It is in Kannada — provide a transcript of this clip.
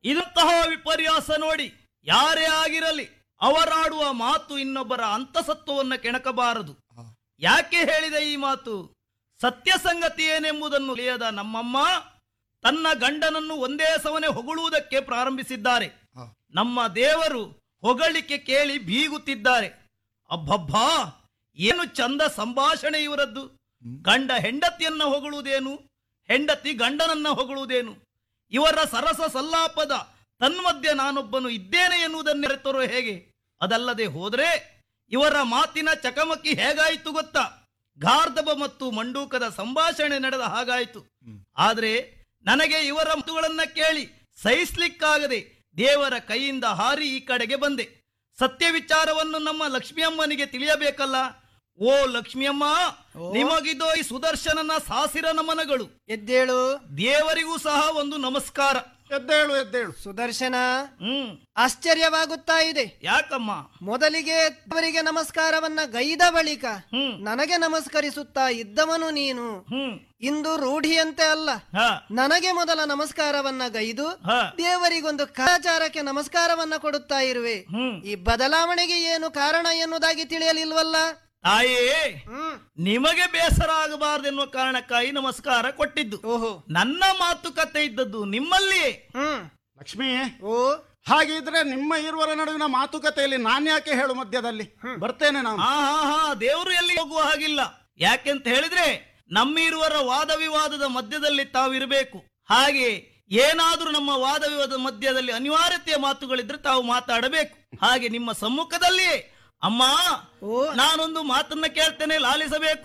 ಇಂತಹ ವಿಪರ್ಯಾಸ ನೋಡಿ ಯಾರೇ ಆಗಿರಲಿ ಅವರಾಡುವ ಮಾತು ಇನ್ನೊಬ್ಬರ ಅಂತಸತ್ವವನ್ನ ಕೆಣಕಬಾರದು ಯಾಕೆ ಹೇಳಿದೆ ಈ ಮಾತು ಸತ್ಯ ಸಂಗತಿ ಏನೆಂಬುದನ್ನು ತಿಳಿಯದ ನಮ್ಮಮ್ಮ ತನ್ನ ಗಂಡನನ್ನು ಒಂದೇ ಸವನೆ ಹೊಗಳುವುದಕ್ಕೆ ಪ್ರಾರಂಭಿಸಿದ್ದಾರೆ ಹ. ನಮ್ಮ ದೇವರು ಹೊಗಳಿಕೆ ಕೇಳಿ ಬೀಗುತ್ತಿದ್ದಾರೆ ಅಬ್ಬಬ್ಬಾ ಏನು ಚಂದ ಸಂಭಾಷಣೆ ಇವರದ್ದು ಗಂಡ ಹೆಂಡತಿಯನ್ನ ಹೊಗಳುವುದೇನು ಹೆಂಡತಿ ಗಂಡನನ್ನ ಹೊಗಳುವುದೇನು ಇವರ ಸರಸ ಸಲ್ಲಾಪದ ತನ್ಮಧ್ಯೆ ನಾನೊಬ್ಬನು ಇದ್ದೇನೆ ಎನ್ನುವುದನ್ನೆರೆತರೋ ಹೇಗೆ ಅದಲ್ಲದೆ ಹೋದ್ರೆ ಇವರ ಮಾತಿನ ಚಕಮಕಿ ಹೇಗಾಯಿತು ಗೊತ್ತಾ ಗಾರ್ಧಬ ಮತ್ತು ಮಂಡೂಕದ ಸಂಭಾಷಣೆ ನಡೆದ ಹಾಗಾಯಿತು ಆದ್ರೆ ನನಗೆ ಇವರ ಮಾತುಗಳನ್ನ ಕೇಳಿ ಸಹಿಸ್ಲಿಕ್ಕಾಗದೆ ದೇವರ ಕೈಯಿಂದ ಹಾರಿ ಈ ಕಡೆಗೆ ಬಂದೆ ಸತ್ಯ ವಿಚಾರವನ್ನು ನಮ್ಮ ಲಕ್ಷ್ಮಿಯಮ್ಮನಿಗೆ ತಿಳಿಯಬೇಕಲ್ಲ ಓ ಲಕ್ಷ್ಮಿಯಮ್ಮ ನಿಮಗಿದೋ ಈ ಸುದರ್ಶನನ ಸಾಸಿರ ನಮನಗಳು ಎದ್ದೇಳು ದೇವರಿಗೂ ಸಹ ಒಂದು ನಮಸ್ಕಾರ ಎದ್ದೇಳು ಎದ್ದೇಳು ಸುದರ್ಶನ ಹ್ಮ್ ಆಶ್ಚರ್ಯವಾಗುತ್ತಾ ಇದೆ ಯಾಕಮ್ಮ ಮೊದಲಿಗೆ ಅವರಿಗೆ ನಮಸ್ಕಾರವನ್ನ ಗೈದ ಬಳಿಕ ಹ್ಮ್ ನನಗೆ ನಮಸ್ಕರಿಸುತ್ತಾ ಇದ್ದವನು ನೀನು ಹ್ಮ್ ಇಂದು ರೂಢಿಯಂತೆ ಅಲ್ಲ ಹ ನನಗೆ ಮೊದಲ ನಮಸ್ಕಾರವನ್ನ ಗೈದು ಹ ದೇವರಿಗೊಂದು ಕಾಚಾರಕ್ಕೆ ನಮಸ್ಕಾರವನ್ನ ಕೊಡುತ್ತಾ ಇರುವೆ ಹ್ಮ್ ಈ ಬದಲಾವಣೆಗೆ ಏನು ಕಾರಣ ಎನ್ನುವುದಾಗಿ ತಿಳಿಯಲಿಲ್ವಲ್ಲ ತಾಯೇ ಹ್ಮ್ ನಿಮಗೆ ಬೇಸರ ಆಗಬಾರ್ದೆನ್ನುವ ಕಾರಣಕ್ಕಾಗಿ ನಮಸ್ಕಾರ ಕೊಟ್ಟಿದ್ದು ಓಹೋ ನನ್ನ ಮಾತುಕತೆ ಇದ್ದದ್ದು ನಿಮ್ಮಲ್ಲಿಯೇ ಹ್ಮ್ ಲಕ್ಷ್ಮಿ ಓ ಹಾಗಿದ್ರೆ ನಿಮ್ಮ ಇರುವರ ನಡುವಿನ ಮಾತುಕತೆಯಲ್ಲಿ ನಾನ್ ಯಾಕೆ ಹೇಳು ಮಧ್ಯದಲ್ಲಿ ಬರ್ತೇನೆ ನಾನು ಹಾ ಹಾ ಹಾ ದೇವರು ಎಲ್ಲಿ ಹೋಗುವ ಹಾಗಿಲ್ಲ ಯಾಕೆಂತ ಹೇಳಿದ್ರೆ ನಮ್ಮಿರುವರ ವಾದ ವಿವಾದದ ಮಧ್ಯದಲ್ಲಿ ತಾವಿರಬೇಕು ಹಾಗೆ ಏನಾದ್ರೂ ನಮ್ಮ ವಾದ ವಿವಾದದ ಮಧ್ಯದಲ್ಲಿ ಅನಿವಾರ್ಯತೆಯ ಮಾತುಗಳಿದ್ರೆ ತಾವು ಮಾತಾಡಬೇಕು ಹಾಗೆ ನಿಮ್ಮ ಸಮ್ಮುಖದಲ್ಲಿಯೇ ಅಮ್ಮ ಓ ನಾನೊಂದು ಮಾತನ್ನ ಕೇಳ್ತೇನೆ ಲಾಲಿಸಬೇಕು